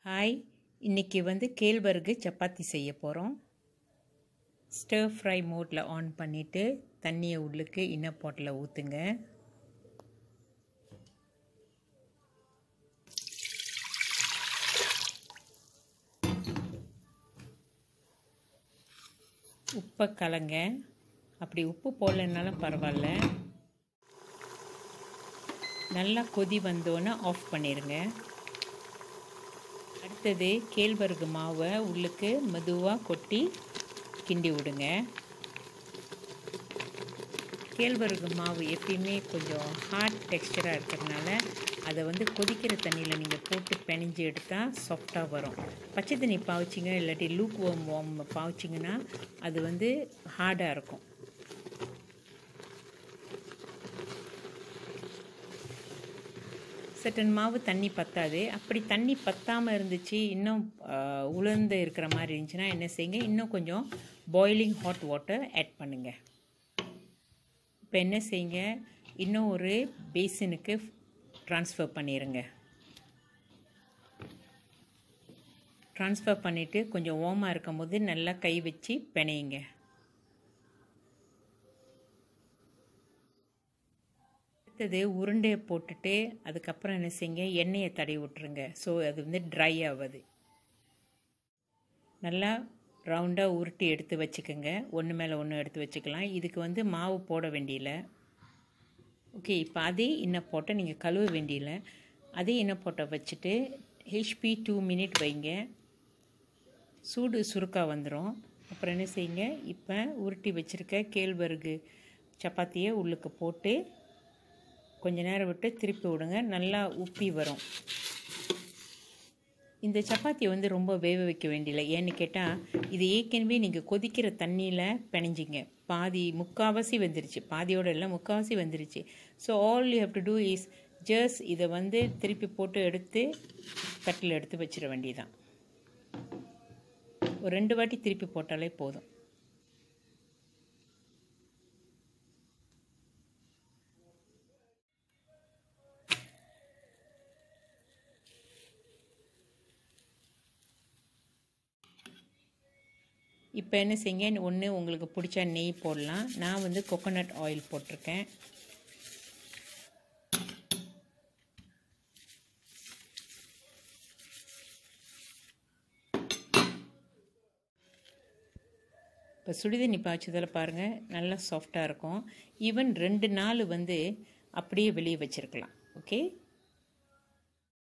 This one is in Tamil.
ஹாய் இன்றைக்கி வந்து கேழ்வரகு சப்பாத்தி செய்ய போகிறோம் ஸ்டர் ஃப்ரை மோட்டில் ஆன் பண்ணிவிட்டு தண்ணியை உள்ளுக்கு இன்ன பாட்டில் ஊற்றுங்க உப்பை கலங்க அப்படி உப்பு போடலைன்னாலும் பரவாயில்ல நல்லா கொதி வந்தோன்னே ஆஃப் பண்ணிடுங்க அடுத்தது கேழ்வரகு மாவை உள்ளுக்கு மெதுவாக கொட்டி கிண்டி விடுங்க கேழ்வரகு மாவு எப்பயுமே கொஞ்சம் ஹார்ட் டெக்ஸ்டராக இருக்கிறதுனால அதை வந்து கொதிக்கிற தண்ணியில் நீங்கள் போட்டு பிணைஞ்சு எடுத்தால் சாஃப்டாக வரும் பச்சை தண்ணி பாய்ச்சிங்க இல்லாட்டி லூக் ஓம் ஓம் பாய்ச்சிங்கன்னா அது வந்து ஹார்டாக இருக்கும் சட்டன் மாவு தண்ணி பத்தாது அப்படி தண்ணி பத்தாமல் இருந்துச்சு இன்னும் உலர்ந்து இருக்கிற மாதிரி இருந்துச்சுன்னா என்ன செய்யுங்க இன்னும் கொஞ்சம் பாயிலிங் ஹாட் வாட்டர் ஆட் பண்ணுங்கள் இப்போ என்ன செய்யுங்க இன்னும் ஒரு பேசினுக்கு ட்ரான்ஸ்ஃபர் பண்ணிடுங்க ட்ரான்ஸ்ஃபர் பண்ணிவிட்டு கொஞ்சம் ஓமாக இருக்கும் போது நல்லா கை வச்சு பிணையுங்க அடுத்தது உருண்டையை போட்டுட்டு அதுக்கப்புறம் என்ன செய்யுங்க எண்ணெயை தடவி விட்ருங்க ஸோ அது வந்து ட்ரை ஆகுது நல்லா ரவுண்டாக உருட்டி எடுத்து வச்சுக்கோங்க ஒன்று மேலே ஒன்று எடுத்து வச்சுக்கலாம் இதுக்கு வந்து மாவு போட வேண்டியில ஓகே இப்போ அதே இன்னும் போட்டை நீங்கள் கழுவ வேண்டியில அதே இன்னும் போட்டை வச்சுட்டு ஹெச்பி டூ மினிட் வைங்க சூடு சுருக்காக வந்துடும் அப்புறம் என்ன செய்யுங்க இப்போ உருட்டி வச்சுருக்க கேழ்வரகு சப்பாத்தியை உள்ளுக்கு போட்டு கொஞ்ச நேரம் விட்டு திருப்பி விடுங்க நல்லா உப்பி வரும் இந்த சப்பாத்தியை வந்து ரொம்ப வேக வைக்க வேண்டியதில்லை ஏன்னு கேட்டால் இது ஏற்கனவே நீங்கள் கொதிக்கிற தண்ணியில் பிணைஞ்சிங்க பாதி முக்கால்வாசி வந்துருச்சு பாதியோடு இல்லை முக்கால்வாசி வந்துருச்சு so all you have to do is just இதை வந்து திருப்பி போட்டு எடுத்து தட்டில் எடுத்து வச்சிட வேண்டியதான் ஒரு ரெண்டு வாட்டி திருப்பி போட்டாலே போதும் இப்போ என்ன செய்யுங்க ஒன்று உங்களுக்கு பிடிச்ச நெய் போடலாம் நான் வந்து கொக்கோனட் ஆயில் போட்டிருக்கேன் இப்போ சுடிதண்ணி பாய்ச்சதில் பாருங்கள் நல்லா சாஃப்டாக இருக்கும் ஈவன் ரெண்டு நாள் வந்து அப்படியே வெளியே வச்சுருக்கலாம் ஓகே